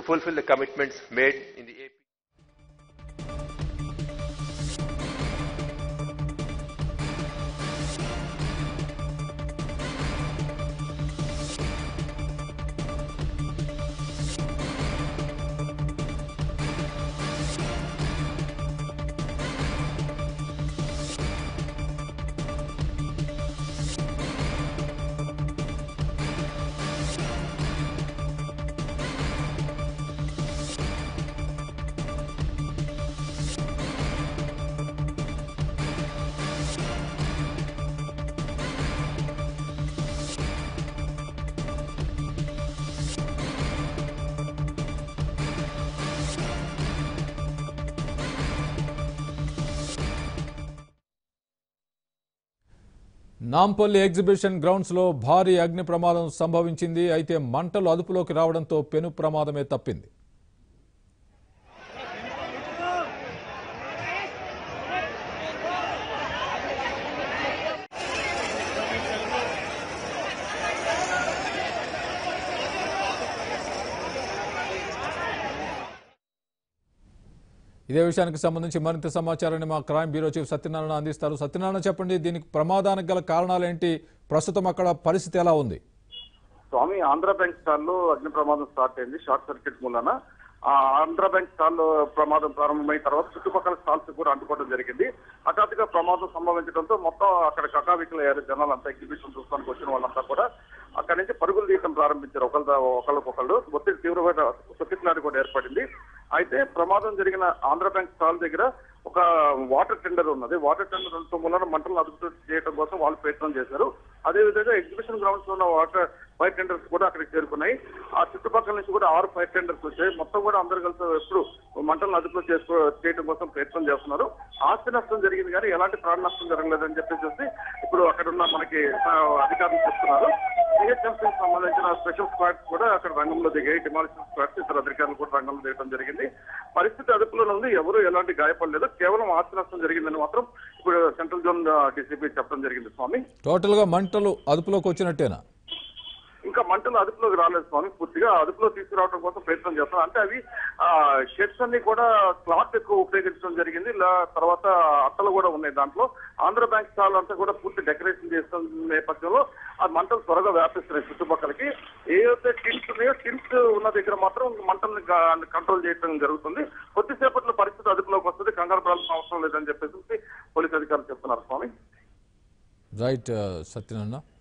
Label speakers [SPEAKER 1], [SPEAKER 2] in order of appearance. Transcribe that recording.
[SPEAKER 1] to fulfill the commitments made in the AP.
[SPEAKER 2] Nampally exhibition గ్రౌండ్స్లో భారీ అగ్ని ప్రమాదం సంభవించింది అయితే మంటలు అదుపులోకి రావడంతో పెను ప్రమాదమే తప్పింది ఇదే విషయానికి సంబంధించి మరింత సమాచారాన్ని మా క్రైమ్ బ్యూరో చీఫ్ సత్యనారాయణ అందిస్తారు సత్యనారాయణ చెప్పండి దీనికి ప్రమాదానికి గల కారణాలేంటి ప్రస్తుతం అక్కడ పరిస్థితి ఎలా ఉంది
[SPEAKER 3] స్వామి ఆంధ్ర బ్యాంక్ స్టాల్లో అగ్ని ప్రమాదం స్టార్ట్ అయింది షార్ట్ సర్క్యూట్ మూలన ఆ ఆంధ్ర బ్యాంక్ స్టాల్లో ప్రమాదం ప్రారంభమైన తర్వాత చుట్టుపక్కల స్టాల్స్ కూడా అంటుకోవడం జరిగింది హఠాత్తుగా ప్రమాదం సంభవించడంతో మొత్తం అక్కడ కకావికలయ్యారు జనాలు అంతా ఎగ్జిబిషన్ చూస్తానికి వచ్చిన వాళ్ళంతా కూడా అక్కడి నుంచి పరుగులు తీయడం ప్రారంభించారు ఒకళ్ళ ఒకళ్ళకొకళ్ళు ఒత్తిడి తీవ్రమైన తొక్కిసలాట కూడా ఏర్పడింది అయితే ప్రమాదం జరిగిన ఆంధ్ర బ్యాంక్ స్టాల్ దగ్గర ఒక వాటర్ టెండర్ ఉన్నది వాటర్ టెండర్ ఉండటం వలన మంటలను అదుపు చేయడం కోసం వాళ్ళు ప్రయత్నం చేశారు అదే విధంగా ఎగ్జిబిషన్ గ్రౌండ్స్ లో ఉన్న వాటర్ ఫైర్ టెండర్స్ కూడా అక్కడికి చేరుకున్నాయి ఆ చుట్టుపక్కల నుంచి కూడా ఆరు ఫైర్ టెండర్స్ వచ్చాయి మొత్తం కూడా అందరు కలిసి ఎప్పుడు మంటలను అదుపులో చేసుకో చేయడం కోసం ప్రయత్నం చేస్తున్నారు ఆస్తి నష్టం జరిగింది కానీ ఎలాంటి ప్రాణ నష్టం జరగలేదని చెప్పేసి ఇప్పుడు అక్కడ ఉన్న మనకి ఆ, అధికారులు చెప్తున్నారు సిహెచ్ఎంసీ సంబంధించిన స్పెషల్ స్క్వాడ్స్ కూడా అక్కడ రంగంలో దిగాయి డిమాలిషన్ స్క్వాడ్స్ ఇతర అధికారులు కూడా రంగంలో దిగడం జరిగింది పరిస్థితి అదుపులో ఉంది ఎవరు ఎలాంటి గాయపడలేదు కేవలం ఆస్తి నష్టం జరిగిందని మాత్రం ఇప్పుడు సెంట్రల్ జోన్ డీసీపీ చెప్పడం జరిగింది స్వామి
[SPEAKER 2] టోటల్గా మంటలు అదుపులోకి వచ్చినట్టేనా
[SPEAKER 3] ఇంకా మంటలు అదుపులోకి రాలేదు స్వామి పూర్తిగా అదుపులో తీసుకురావడం కోసం ప్రయత్నం చేస్తున్నారు అంటే అవి ఆ షెడ్స్ అన్ని కూడా క్లాత్ ఎక్కువ ఉపయోగించడం జరిగింది ఇలా తర్వాత అట్టలు కూడా ఉన్నాయి దాంట్లో ఆంధ్ర బ్యాంక్ స్టాల్ అంతా కూడా పూర్తి డెకరేషన్ చేస్తున్న నేపథ్యంలో ఆ మంటలు త్వరగా వ్యాపిస్తున్నాయి చుట్టుపక్కలకి ఏదైతే టిన్స్ ఉన్నాయో టిన్స్ ఉన్న దగ్గర మాత్రం మంటల్ని కంట్రోల్ చేయడం జరుగుతుంది కొద్దిసేపట్లో పరిస్థితి అదుపులోకి వస్తుంది కంగారు పడాల్సిన అవసరం లేదని చెప్పేసి పోలీస్ అధికారులు చెప్తున్నారు స్వామి
[SPEAKER 2] రైట్ సత్యనారాయణ